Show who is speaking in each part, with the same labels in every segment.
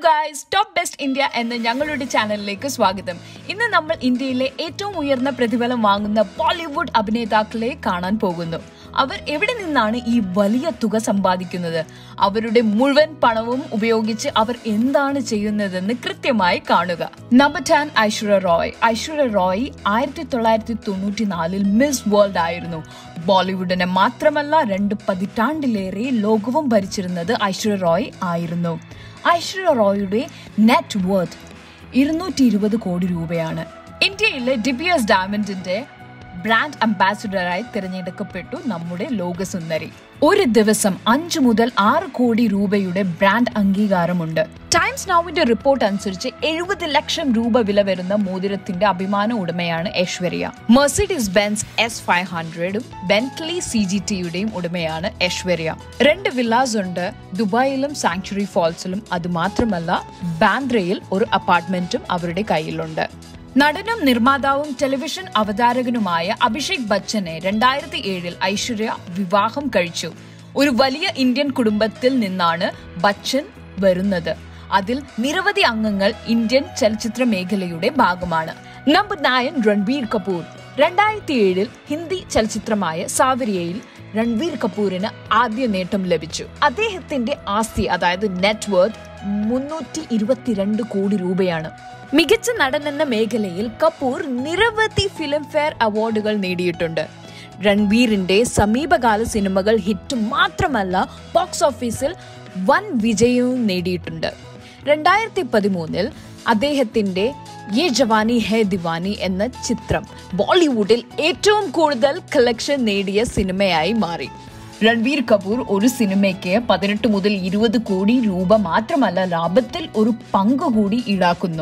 Speaker 1: guys top best India എന്ന ഞങ്ങളുടെ ചാനലിലേക്ക് സ്വാഗതം ഇന്ന് നമ്മൾ ഇന്ത്യയിലെ ഏറ്റവും ഉയർന്ന പ്രതിഫലം വാങ്ങുന്ന ബോളിവുഡ് അഭിനേതാക്കളെ കാണാൻ പോകുന്നു അവർ എവിടെ നിന്നാണ് ഈ വലിയ തുക സമ്പാദിക്കുന്നത് അവരുടെ മുഴുവൻ പണവും ഉപയോഗിച്ച് അവർ എന്താണ് ചെയ്യുന്നതെന്ന് കൃത്യമായി കാണുക നമ്പർ ടെൻ ഐശ്വര്യ റോയ് ഐശ്വര്യ റോയ് ആയിരത്തി തൊള്ളായിരത്തി തൊണ്ണൂറ്റി നാലിൽ മിസ് വേൾഡ് ആയിരുന്നു ബോളിവുഡിനെ മാത്രമല്ല രണ്ട് പതിറ്റാണ്ടിലേറെ ലോകവും ഭരിച്ചിരുന്നത് ഐശ്വര്യ റോയ് ആയിരുന്നു ഐശ്വര്യ റോയുടെ നെറ്റ് വർത്ത് ഇരുന്നൂറ്റി ഇരുപത് കോടി രൂപയാണ് ഇന്ത്യയിലെ ഡിബിയസ് ഡയമണ്ടിന്റെ ബ്രാൻഡ് അംബാസിഡറായി തിരഞ്ഞെടുക്കപ്പെട്ടു നമ്മുടെ ലോകസുന്ദരി ഒരു ദിവസം അഞ്ചു മുതൽ ആറ് കോടി രൂപയുടെ ബ്രാൻഡ് അംഗീകാരമുണ്ട് ടൈംസ് നൗവിന്റെ റിപ്പോർട്ട് അനുസരിച്ച് എഴുപത് ലക്ഷം രൂപ വില വരുന്ന മോതിരത്തിന്റെ അഭിമാന ഉടമയാണ് Aishwarya Mercedes Benz S five ഹൺഡ്രഡും ബെന്റ്ലി സി ജി ടിയുടെയും ഉടമയാണ് ഐശ്വര്യ രണ്ട് വില്ലാസ് ഉണ്ട് ദുബായിലും സാങ്ച്വറി ഫോൾസിലും അതുമാത്രമല്ല ബാന്ദ്രയിൽ ഒരു അപ്പാർട്ട്മെന്റും അവരുടെ കയ്യിലുണ്ട് നടനും നിർമ്മാതാവും ടെലിവിഷൻ അവതാരകനുമായ അഭിഷേക് ബച്ചനെ രണ്ടായിരത്തി ഏഴിൽ ഐശ്വര്യ വിവാഹം കഴിച്ചു ഒരു വലിയ ഇന്ത്യൻ കുടുംബത്തിൽ നിന്നാണ് ബച്ചൻ വരുന്നത് അതിൽ നിരവധി അംഗങ്ങൾ ഇന്ത്യൻ ചലച്ചിത്ര മേഖലയുടെ ഭാഗമാണ് നമ്പർ നയൻ രൺബീർ കപൂർ രണ്ടായിരത്തി ഏഴിൽ ഹിന്ദി ചലച്ചിത്രമായ സാവരിയയിൽ രൺബീർ കപൂറിന് ആദ്യ നേട്ടം ലഭിച്ചു അദ്ദേഹത്തിന്റെ ആസ്തി അതായത് നെറ്റ്വർത്ത് മുന്നൂറ്റി ഇരുപത്തിരണ്ട് കോടി രൂപയാണ് മികച്ച നടൻ എന്ന മേഖലയിൽ കപൂർ നിരവധി ഫിലിം ഫെയർ അവാർഡുകൾ നേടിയിട്ടുണ്ട് രൺബീറിന്റെ സമീപകാല സിനിമകൾ ഹിറ്റ് മാത്രമല്ല ബോക്സ് ഓഫീസിൽ വൻ വിജയവും നേടിയിട്ടുണ്ട് രണ്ടായിരത്തി പതിമൂന്നിൽ അദ്ദേഹത്തിന്റെ യെ ജവാനി ഹേ ദിവാനി എന്ന ചിത്രം ബോളിവുഡിൽ ഏറ്റവും കൂടുതൽ കളക്ഷൻ നേടിയ സിനിമയായി മാറി രൺബീർ കപൂർ ഒരു സിനിമയ്ക്ക് പതിനെട്ട് മുതൽ ഇരുപത് കോടി രൂപ മാത്രമല്ല ലാഭത്തിൽ ഒരു പങ്ക് കൂടി ഈടാക്കുന്നു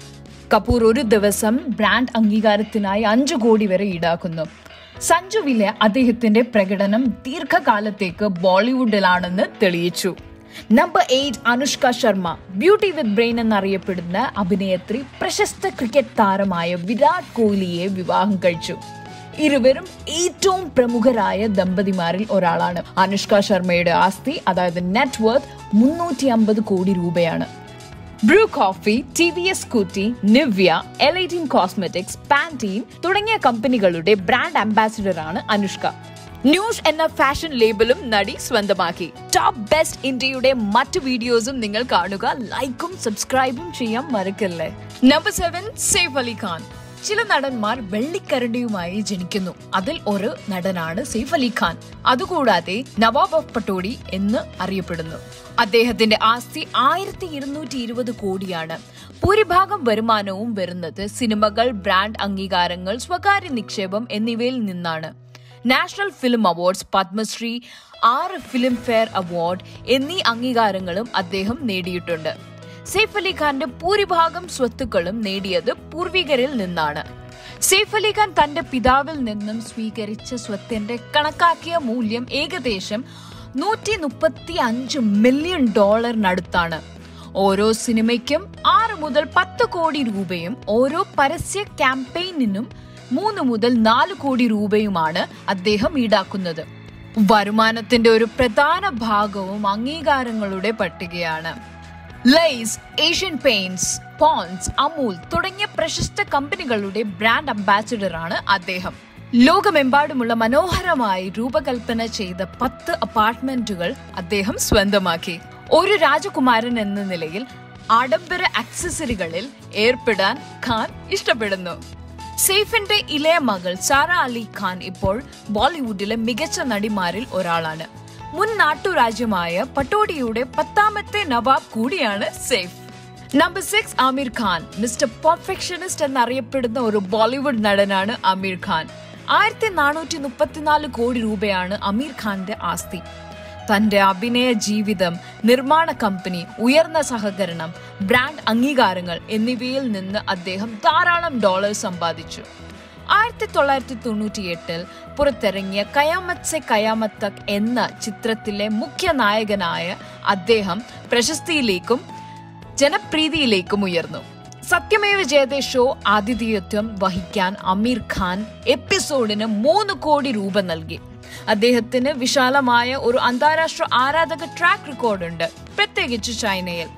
Speaker 1: കപൂർ ഒരു ദിവസം ബ്രാൻഡ് അംഗീകാരത്തിനായി അഞ്ചു കോടി വരെ ഈടാക്കുന്നു സഞ്ജുവിലെ അദ്ദേഹത്തിന്റെ പ്രകടനം ദീർഘകാലത്തേക്ക് ബോളിവുഡിലാണെന്ന് തെളിയിച്ചു number eight Anushka Sharma beauty with brain എന്നറിയപ്പെടുന്ന അഭിനേത്രി പ്രശസ്ത ക്രിക്കറ്റ് താരമായ വിരാട് കോഹ്ലിയെ വിവാഹം കഴിച്ചു ഇരുവരും ഏറ്റവും പ്രമുഖരായ ദമ്പതിമാരിൽ ഒരാളാണ് അനുഷ്ക ശർമ്മയുടെ ആസ്തി അതായത് നെറ്റ്വർത്ത് മുന്നൂറ്റി അമ്പത് കോടി രൂപയാണ് Bru coffee T V S Scooty Nivea Elle eighteen cosmetics Pantene തുടങ്ങിയ കമ്പനികളുടെ ബ്രാൻഡ് അംബാസിഡറാണ് അനുഷ്ക ന്യൂസ് എന്ന ഫാഷൻ ലേബലും നടി സ്വന്തമാക്കി ടോപ്പ് ബെസ്റ്റ് ഇന്ത്യയുടെ മറ്റു വീഡിയോസും നിങ്ങൾ കാണുക ലൈക്കും സബ്സ്ക്രൈബും ചെയ്യാൻ മറക്കല്ലേ നമ്പർ സെവൻ സെയ്ഫ് അലി ഖാൻ ചില നടന്മാർ വെള്ളിക്കരണ്ടിയുമായി ജനിക്കുന്നു അതിൽ ഒരു നടനാണ് സെയ്ഫ് അലി ഖാൻ അതുകൂടാതെ നവാബ് ഓഫ് പട്ടോടി എന്ന് അറിയപ്പെടുന്നു അദ്ദേഹത്തിന്റെ ആസ്തി ആയിരത്തി ഇരുന്നൂറ്റി ഇരുപത് കോടിയാണ് ഭൂരിഭാഗം വരുമാനവും വരുന്നത് സിനിമകൾ ബ്രാൻഡ് അംഗീകാരങ്ങൾ സ്വകാര്യ നിക്ഷേപം എന്നിവയിൽ നിന്നാണ് നാഷണൽ ഫിലിം അവാർഡ്സ് പത്മശ്രീ ആറ് ഫിലിം ഫെയർ അവാർഡ് എന്നീ അംഗീകാരങ്ങളും അദ്ദേഹം നേടിയിട്ടുണ്ട് സെയ്ഫ് അലി ഖാന്റെ ഭൂരിഭാഗം സ്വത്തുക്കളും നേടിയത് പൂർവികരിൽ നിന്നാണ് സെയ്ഫ് അലി ഖാൻ തന്റെ പിതാവിൽ നിന്നും സ്വീകരിച്ച സ്വത്തിന്റെ കണക്കാക്കിയ മൂല്യം ഏകദേശം നൂറ്റി മുപ്പത്തി അഞ്ച് മില്യൺ ഡോളറിനടുത്താണ് ഓരോ സിനിമയ്ക്കും ആറ് മുതൽ പത്ത് കോടി രൂപയും ഓരോ പരസ്യ ക്യാമ്പയിനിനും മൂന്ന് മുതൽ നാല് കോടി രൂപയുമാണ് അദ്ദേഹം ഈടാക്കുന്നത് വരുമാനത്തിന്റെ ഒരു പ്രധാന ഭാഗവും അംഗീകാരങ്ങളുടെ പട്ടികയാണ് ലൈസ് ഏഷ്യൻ പെയിന്റ്സ് പോൺസ് അമൂൽ തുടങ്ങിയ പ്രശസ്ത കമ്പനികളുടെ ബ്രാൻഡ് അംബാസിഡറാണ് അദ്ദേഹം ലോകമെമ്പാടുമുള്ള മനോഹരമായി രൂപകൽപ്പന ചെയ്ത പത്ത് അപ്പാർട്ട്മെന്റുകൾ അദ്ദേഹം സ്വന്തമാക്കി ഒരു രാജകുമാരൻ എന്ന നിലയിൽ ആഡംബര ആക്സസറികളിൽ ഏർപ്പെടാൻ ഖാൻ ഇഷ്ടപ്പെടുന്നു സെയ്ഫിന്റെ ഇളയ മകൾ സാറ അലി ഖാൻ ഇപ്പോൾ ബോളിവുഡിലെ മികച്ച നടിമാരിൽ ഒരാളാണ് മുൻ നാട്ടുരാജ്യമായ പട്ടോടിയുടെ പത്താമത്തെ നവാബ് കൂടിയാണ് Saif number six Aamir Khan mister perfectionist എന്നറിയപ്പെടുന്ന ഒരു ബോളിവുഡ് നടനാണ് ആമിർ ഖാൻ ആയിരത്തി നാനൂറ്റി മുപ്പത്തിനാല് കോടി രൂപയാണ് അമീർ ഖാന്റെ ആസ്തി തന്റെ അഭിനയ ജീവിതം നിർമ്മാണ കമ്പനി ഉയർന്ന സഹകരണം ബ്രാൻഡ് അംഗീകാരങ്ങൾ എന്നിവയിൽ നിന്ന് അദ്ദേഹം ധാരാളം ഡോളർ സമ്പാദിച്ചു ആയിരത്തി തൊള്ളായിരത്തി തൊണ്ണൂറ്റി എട്ടിൽ പുറത്തിറങ്ങിയ കയാമത്ത് സെ കയാമത്ത് തക് എന്ന ചിത്രത്തിലെ മുഖ്യ നായകനായ അദ്ദേഹം പ്രശസ്തിയിലേക്കും ജനപ്രീതിയിലേക്കും ഉയർന്നു സത്യമേവ ജയതേ ഷോ ആതിഥേയത്വം വഹിക്കാൻ അമീർ ഖാൻ എപ്പിസോഡിന് മൂന്ന് കോടി രൂപ നൽകി അദ്ദേഹത്തിന് വിശാലമായ ഒരു അന്താരാഷ്ട്ര ആരാധക ട്രാക്ക് റെക്കോർഡുണ്ട് പ്രത്യേകിച്ച് ചൈനയിൽ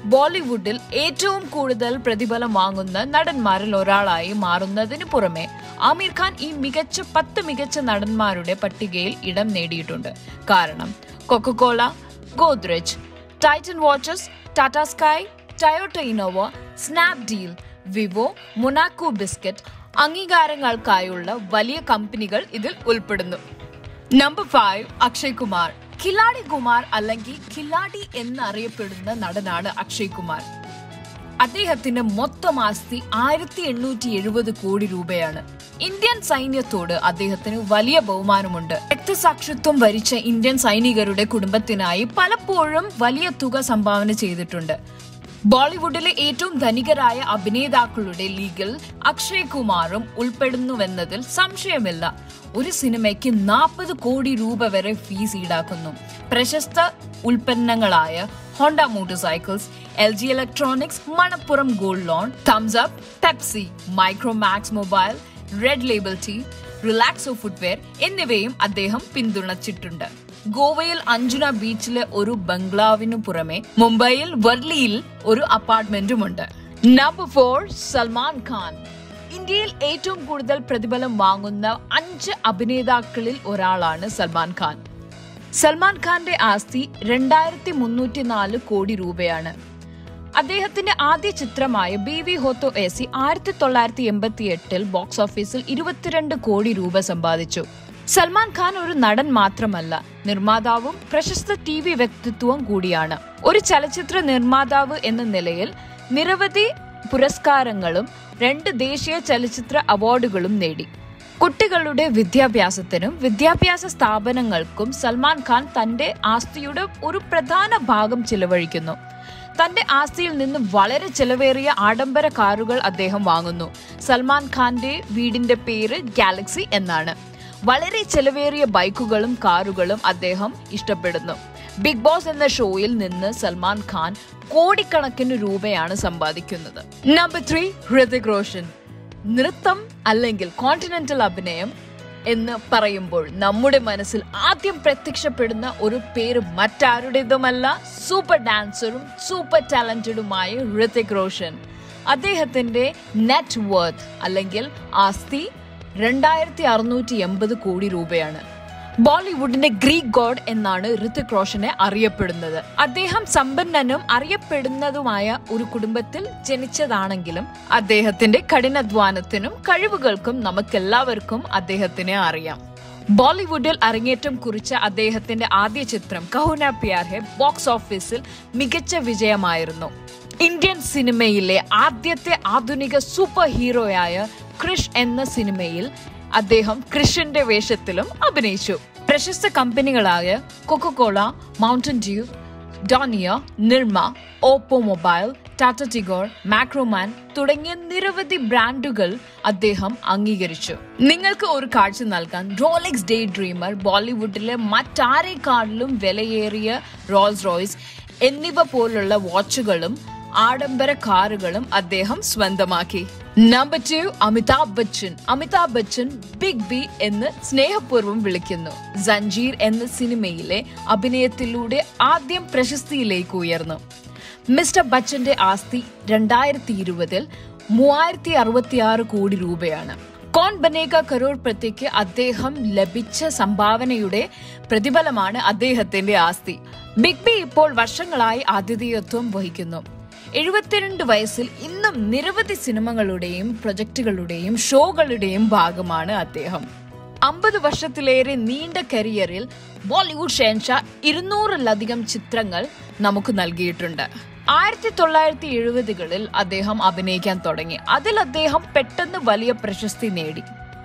Speaker 1: ബോളിവുഡിൽ ഏറ്റവും കൂടുതൽ പ്രതിഫലം വാങ്ങുന്ന നടന്മാരിൽ ഒരാളായി മാറുന്നതിന് പുറമെ ആമിർ ഖാൻ ഈ മികച്ച പത്ത് മികച്ച നടന്മാരുടെ പട്ടികയിൽ ഇടം നേടിയിട്ടുണ്ട് കാരണം Coca Cola Godrej Titan watches Tata Sky Toyota Innova Snapdeal Vivo Monaco biscuit അംഗീകാരങ്ങൾക്കായുള്ള വലിയ കമ്പനികൾ ഇതിൽ ഉൾപ്പെടുന്നു നമ്പർ ഫൈവ് അക്ഷയ് കുമാർ ഖിലാടി കുമാർ അല്ലെങ്കിൽ ഖിലാടി എന്നറിയപ്പെടുന്ന നടനാണ് അക്ഷയ് കുമാർ അദ്ദേഹത്തിന്റെ മൊത്തം ആസ്തി ആയിരത്തി എണ്ണൂറ്റി എഴുപത് കോടി രൂപയാണ് ഇന്ത്യൻ സൈന്യത്തോട് അദ്ദേഹത്തിന് വലിയ ബഹുമാനമുണ്ട് രക്തസാക്ഷിത്വം വരിച്ച ഇന്ത്യൻ സൈനികരുടെ കുടുംബത്തിനായി പലപ്പോഴും വലിയ തുക സംഭാവന ചെയ്തിട്ടുണ്ട് ബോളിവുഡിലെ ഏറ്റവും ധനികരായ അഭിനേതാക്കളുടെ ലീഗിൽ അക്ഷയ് കുമാറും ഉൾപ്പെടുന്നുവെന്നതിൽ സംശയമില്ല ഒരു സിനിമയ്ക്ക് നാൽപ്പത് കോടി രൂപ വരെ ഫീസ് ഈടാക്കുന്നു പ്രശസ്ത ഉൽപ്പന്നങ്ങളായ Honda motorcycles L G electronics Manappuram gold loan Thums Up Pepsi Micromax mobile Red Label tea Relaxo footwear എന്നിവയും അദ്ദേഹം പിന്തുണച്ചിട്ടുണ്ട് ഗോവയിൽ അഞ്ജുന ബീച്ചിലെ ഒരു ബംഗ്ലാവിനു പുറമെ മുംബൈയിൽ വർലിയിൽ ഒരു അപ്പാർട്ട്മെന്റുമുണ്ട് നമ്പർ ഫോർ സൽമാൻ ഖാൻ ഇന്ത്യയിൽ ഏറ്റവും കൂടുതൽ പ്രതിഫലം വാങ്ങുന്ന അഞ്ച് അഭിനേതാക്കളിൽ ഒരാളാണ് സൽമാൻ ഖാൻ സൽമാൻ ഖാന്റെ ആസ്തി രണ്ടായിരത്തി മുന്നൂറ്റി നാല് കോടി രൂപയാണ് അദ്ദേഹത്തിന്റെ ആദ്യ ചിത്രമായ ബി വി ഹോത്തോ എ സി ആയിരത്തി തൊള്ളായിരത്തി എൺപത്തി എട്ടിൽ ബോക്സ് ഓഫീസിൽ ഇരുപത്തിരണ്ട് കോടി രൂപ സമ്പാദിച്ചു സൽമാൻ ഖാൻ ഒരു നടൻ മാത്രമല്ല നിർമ്മാതാവും പ്രശസ്ത ടി വി വ്യക്തിത്വവും കൂടിയാണ് ഒരു ചലച്ചിത്ര നിർമ്മാതാവ് എന്ന നിലയിൽ നിരവധി പുരസ്കാരങ്ങളും രണ്ട് ദേശീയ ചലച്ചിത്ര അവാർഡുകളും നേടി കുട്ടികളുടെ വിദ്യാഭ്യാസത്തിനും വിദ്യാഭ്യാസ സ്ഥാപനങ്ങൾക്കും സൽമാൻ ഖാൻ തന്റെ ആസ്തിയുടെ ഒരു പ്രധാന ഭാഗം ചിലവഴിക്കുന്നു തന്റെ ആസ്തിയിൽ നിന്ന് വളരെ ചെലവേറിയ ആഡംബര കാറുകൾ അദ്ദേഹം വാങ്ങുന്നു സൽമാൻ ഖാന്റെ വീടിന്റെ പേര് ഗാലക്സി എന്നാണ് വളരെ ചെലവേറിയ ബൈക്കുകളും കാറുകളും അദ്ദേഹം ഇഷ്ടപ്പെടുന്നു ബിഗ് ബോസ് എന്ന ഷോയിൽ നിന്ന് സൽമാൻ ഖാൻ കോടിക്കണക്കിന് രൂപയാണ് സമ്പാദിക്കുന്നത് നമ്പർ ത്രീ ഹൃതിക് റോഷൻ നൃത്തം അല്ലെങ്കിൽ കോണ്ടിനെന്റൽ അഭിനയം എന്ന് പറയുമ്പോൾ നമ്മുടെ മനസ്സിൽ ആദ്യം പ്രത്യക്ഷപ്പെടുന്ന ഒരു പേര് മറ്റാരുടേതുമല്ല സൂപ്പർ ഡാൻസറും സൂപ്പർ ടാലന്റഡുമായ ഋതിക് റോഷൻ അദ്ദേഹത്തിന്റെ നെറ്റ് വർത്ത് അല്ലെങ്കിൽ ആസ്തി രണ്ടായിരത്തി അറുന്നൂറ്റി എൺപത് കോടി രൂപയാണ് ബോളിവുഡിന്റെ ഗ്രീക്ക് ഗോഡ് എന്നാണ് ഋതിക് റോഷനെ അറിയപ്പെടുന്നത് അദ്ദേഹം സമ്പന്നനും അറിയപ്പെടുന്നതുമായ ഒരു കുടുംബത്തിൽ ജനിച്ചതാണെങ്കിലും അദ്ദേഹത്തിന്റെ കഠിനാധ്വാനത്തിനും കഴിവുകൾക്കും നമുക്കെല്ലാവർക്കും അദ്ദേഹത്തിനെ അറിയാം ബോളിവുഡിൽ അരങ്ങേറ്റം കുറിച്ച അദ്ദേഹത്തിന്റെ ആദ്യ ചിത്രം കഹുന പ്യാർ ഹെ ബോക്സ് ഓഫീസിൽ മികച്ച വിജയമായിരുന്നു ഇന്ത്യൻ സിനിമയിലെ ആദ്യത്തെ ആധുനിക സൂപ്പർ ഹീറോയായ ക്രിഷ് എന്ന സിനിമയിൽ അദ്ദേഹം കൃഷിന്റെ വേഷത്തിലും അഭിനയിച്ചു പ്രശസ്ത കമ്പനികളായ Coca Cola Mountain Dew Donear Nirma Oppo mobile Tata Tigor Macroman തുടങ്ങിയ നിരവധി ബ്രാൻഡുകൾ അദ്ദേഹം അംഗീകരിച്ചു നിങ്ങൾക്ക് ഒരു കാഴ്ച നൽകാൻ റോലെക്സ് ഡേ ഡ്രീമർ ബോളിവുഡിലെ മറ്റാരെക്കാളിലും വിലയേറിയ റോൾസ് റോയ്സ് എന്നിവ പോലുള്ള വാച്ചുകളും ആഡംബര കാറുകളും അദ്ദേഹം സ്വന്തമാക്കി number two Amitabh Bachchan Amitabh Bachchan Big B എന്ന് സ്നേഹപൂർവ്വം വിളിക്കുന്നു സഞ്ജീർ എന്ന സിനിമയിലെ അഭിനയത്തിലൂടെ ആദ്യം പ്രശസ്തിയിലേക്ക് ഉയർന്നു മിസ്റ്റർ ബച്ചന്റെ ആസ്തി രണ്ടായിരത്തി ഇരുപതിൽ മൂവായിരത്തി അറുപത്തി ആറ് കോടി രൂപയാണ് കോൺ ബനേക കരോർപ്രതിക്ക് അദ്ദേഹം ലഭിച്ച സംഭാവനയുടെ പ്രതിഫലമാണ് അദ്ദേഹത്തിന്റെ ആസ്തി ബിഗ് ബി ഇപ്പോൾ വർഷങ്ങളായി ആതിഥേയത്വം വഹിക്കുന്നു എഴുപത്തിരണ്ട് വയസ്സിൽ ഇന്നും നിരവധി സിനിമകളുടെയും പ്രൊജക്ടുകളുടെയും ഷോകളുടെയും ഭാഗമാണ് അദ്ദേഹം അമ്പത് വർഷത്തിലേറെ നീണ്ട കരിയറിൽ ബോളിവുഡ് ഷെൻഷാ ഇരുന്നൂറിലധികം ചിത്രങ്ങൾ നമുക്ക് നൽകിയിട്ടുണ്ട് ആയിരത്തി തൊള്ളായിരത്തി എഴുപതുകളിൽ അദ്ദേഹം അഭിനയിക്കാൻ തുടങ്ങി അതിൽ അദ്ദേഹം പെട്ടെന്ന് വലിയ പ്രശസ്തി നേടി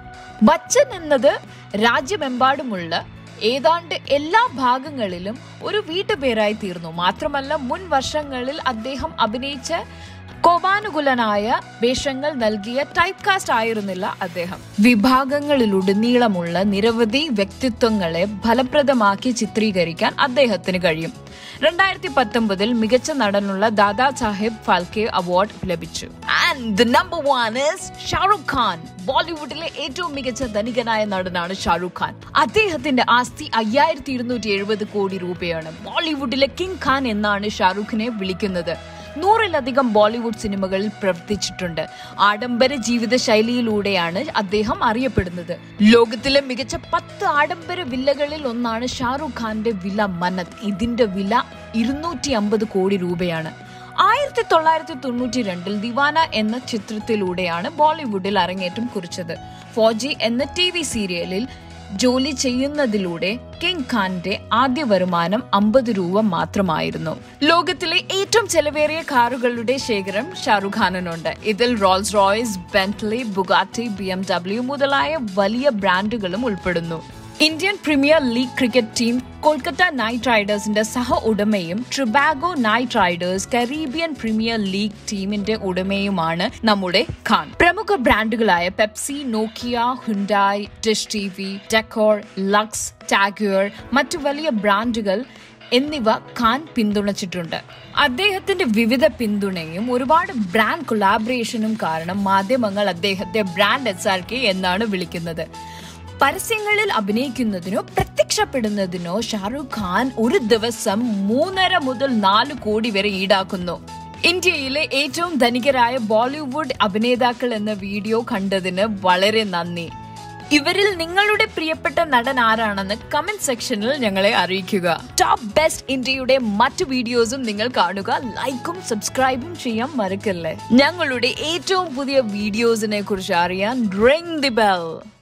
Speaker 1: ബച്ചൻ എന്നത് രാജ്യമെമ്പാടുമുള്ള ഏതാണ്ട് എല്ലാ ഭാഗങ്ങളിലും ഒരു വീട്ടുപേരായി തീർന്നു മാത്രമല്ല മുൻ വർഷങ്ങളിൽ അദ്ദേഹം അഭിനയിച്ച കോപാനുകുലനായ വേഷങ്ങൾ നൽകിയ ടൈപ്പ് കാസ്റ്റ് ആയിരുന്നില്ല അദ്ദേഹം വിഭാഗങ്ങളിലുടനീളമുള്ള നിരവധി വ്യക്തിത്വങ്ങളെ ഫലപ്രദമാക്കി ചിത്രീകരിക്കാൻ അദ്ദേഹത്തിന് കഴിയും രണ്ടായിരത്തി പത്തൊമ്പതിൽ മികച്ച നടനുള്ള ദാദാ സാഹിബ് ഫാൽക്കെ അവാർഡ് ലഭിച്ചു and number one is Shahrukh Khan ബോളിവുഡിലെ ഏറ്റവും മികച്ച ധനികനായ നടനാണ് ഷാറുഖ് ഖാൻ അദ്ദേഹത്തിന്റെ ആസ്തി അയ്യായിരത്തി ഇരുന്നൂറ്റി എഴുപത് കോടി രൂപയാണ് ബോളിവുഡിലെ കിങ് ഖാൻ എന്നാണ് ഷാറുഖിനെ വിളിക്കുന്നത് നൂറിലധികം ബോളിവുഡ് സിനിമകളിൽ പ്രവർത്തിച്ചിട്ടുണ്ട് ആഡംബര ജീവിത ശൈലിയിലൂടെയാണ് അദ്ദേഹം അറിയപ്പെടുന്നത് ലോകത്തിലെ മികച്ച പത്ത് ആഡംബര വില്ലകളിൽ ഒന്നാണ് ഷാറുഖ് ഖാന്റെ വില മന്നത് ഇതിന്റെ വില ഇരുന്നൂറ്റി അമ്പത് കോടി രൂപയാണ് ആയിരത്തി തൊള്ളായിരത്തി തൊണ്ണൂറ്റി രണ്ടിൽ ദിവാന എന്ന ചിത്രത്തിലൂടെയാണ് ബോളിവുഡിൽ അരങ്ങേറ്റം കുറിച്ചത് ഫോജി എന്ന ടി വി സീരിയലിൽ ജോലി ചെയ്യുന്നതിലൂടെ കിങ് ഖാന്റെ ആദ്യ വരുമാനം അമ്പത് രൂപ മാത്രമായിരുന്നു ലോകത്തിലെ ഏറ്റവും ചെലവേറിയ കാറുകളുടെ ശേഖരം ഷാറുഖ് ഖാനിനുണ്ട് ഇതിൽ Rolls Royce Bentley Bugatti B M W മുതലായ വലിയ ബ്രാൻഡുകളും ഉൾപ്പെടുന്നു Indian premier league cricket team Kolkata knight റൈഡേഴ്സിന്റെ സഹ ഉടമയും Trinbago knight riders Caribbean premier league ടീമിന്റെ ഉടമയുമാണ് നമ്മുടെ ഖാൻ പ്രമുഖ ബ്രാൻഡുകളായ Pepsi Nokia Hyundai dish T V decor Lux TAG Heuer മറ്റു വലിയ ബ്രാൻഡുകൾ എന്നിവ ഖാൻ പിന്തുണച്ചിട്ടുണ്ട് അദ്ദേഹത്തിന്റെ വിവിധ പിന്തുണയും ഒരുപാട് ബ്രാൻഡ് കൊളാബറേഷനും കാരണം മാധ്യമങ്ങൾ അദ്ദേഹത്തെ ബ്രാൻഡ് എസ് ആർ കെ എന്നാണ് വിളിക്കുന്നത് പരസ്യങ്ങളിൽ അഭിനയിക്കുന്നതിനോ പ്രത്യക്ഷപ്പെടുന്നതിനോ ഷാറുഖ് ഖാൻ ഒരു ദിവസം മൂന്നര മുതൽ നാല് കോടി വരെ ഈടാക്കുന്നു ഇന്ത്യയിലെ ഏറ്റവും ധനികരായ ബോളിവുഡ് അഭിനേതാക്കൾ എന്ന വീഡിയോ കണ്ടതിന് വളരെ നന്ദി ഇവരിൽ നിങ്ങളുടെ പ്രിയപ്പെട്ട നടൻ ആരാണെന്ന് കമന്റ് സെക്ഷനിൽ ഞങ്ങളെ അറിയിക്കുക ടോപ്പ് ബെസ്റ്റ് ഇന്ത്യയുടെ മറ്റു വീഡിയോസും നിങ്ങൾ കാണുക ലൈക്കും സബ്സ്ക്രൈബും ചെയ്യാൻ മറക്കല്ലേ ഞങ്ങളുടെ ഏറ്റവും പുതിയ വീഡിയോസിനെ കുറിച്ച് അറിയാൻ റിംഗ് ദി ബെൽ